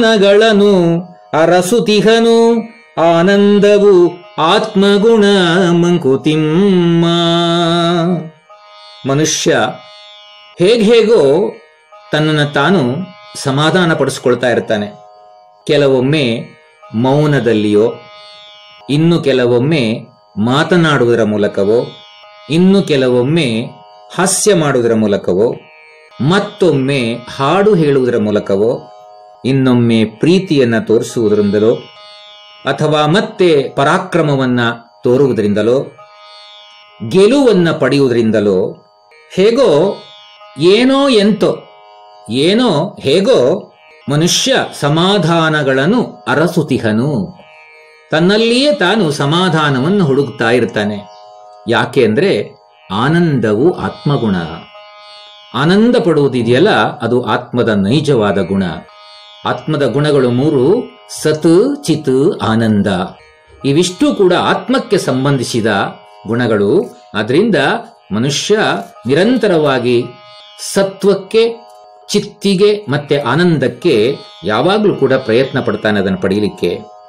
ಗಳನ್ನು ಅರಸುತಿಹನು ಆನಂದವು ಆತ್ಮಗುಣ ಮಂಕುತಿಮ್ಮ ಮನುಷ್ಯ ಹೇಗೋ ತನ್ನನ್ನು ತಾನು ಸಮಾಧಾನ ಪಡಿಸ್ಕೊಳ್ತಾ ಇರ್ತಾನೆ ಕೆಲವೊಮ್ಮೆ ಮೌನದಲ್ಲಿಯೋ ಇನ್ನು ಕೆಲವೊಮ್ಮೆ ಮಾತನಾಡುವುದರ ಮೂಲಕವೋ ಇನ್ನು ಕೆಲವೊಮ್ಮೆ ಹಾಸ್ಯ ಮಾಡುವುದರ ಮೂಲಕವೋ ಮತ್ತೊಮ್ಮೆ ಹಾಡು ಹೇಳುವುದರ ಮೂಲಕವೋ ಇನ್ನೊಮ್ಮೆ ಪ್ರೀತಿಯನ್ನ ತೋರಿಸುವುದರಿಂದಲೋ ಅಥವಾ ಮತ್ತೆ ಪರಾಕ್ರಮವನ್ನ ತೋರುವುದರಿಂದಲೋ ಗೆಲುವನ್ನ ಪಡೆಯುವುದರಿಂದಲೋ ಹೇಗೋ ಏನೋ ಎಂತೋ ಏನೋ ಹೇಗೋ ಮನುಷ್ಯ ಸಮಾಧಾನಗಳನ್ನು ಅರಸುತಿಹನು ತನ್ನಲ್ಲಿಯೇ ತಾನು ಸಮಾಧಾನವನ್ನು ಹುಡುಕ್ತಾ ಇರ್ತಾನೆ ಯಾಕೆ ಅಂದ್ರೆ ಆನಂದವು ಆತ್ಮಗುಣ ಆನಂದ ಪಡುವುದಿದೆಯಲ್ಲ ಅದು ಆತ್ಮದ ನೈಜವಾದ ಗುಣ ಆತ್ಮದ ಗುಣಗಳು ಮೂರು ಸತ್ ಚಿತ್ ಆನಂದ ಇವಿಷ್ಟು ಕೂಡ ಆತ್ಮಕ್ಕೆ ಸಂಬಂಧಿಸಿದ ಗುಣಗಳು ಅದರಿಂದ ಮನುಷ್ಯ ನಿರಂತರವಾಗಿ ಸತ್ವಕ್ಕೆ ಚಿತ್ತಿಗೆ ಮತ್ತೆ ಆನಂದಕ್ಕೆ ಯಾವಾಗಲೂ ಕೂಡ ಪ್ರಯತ್ನ ಪಡ್ತಾನೆ ಅದನ್ನು ಪಡೆಯಲಿಕ್ಕೆ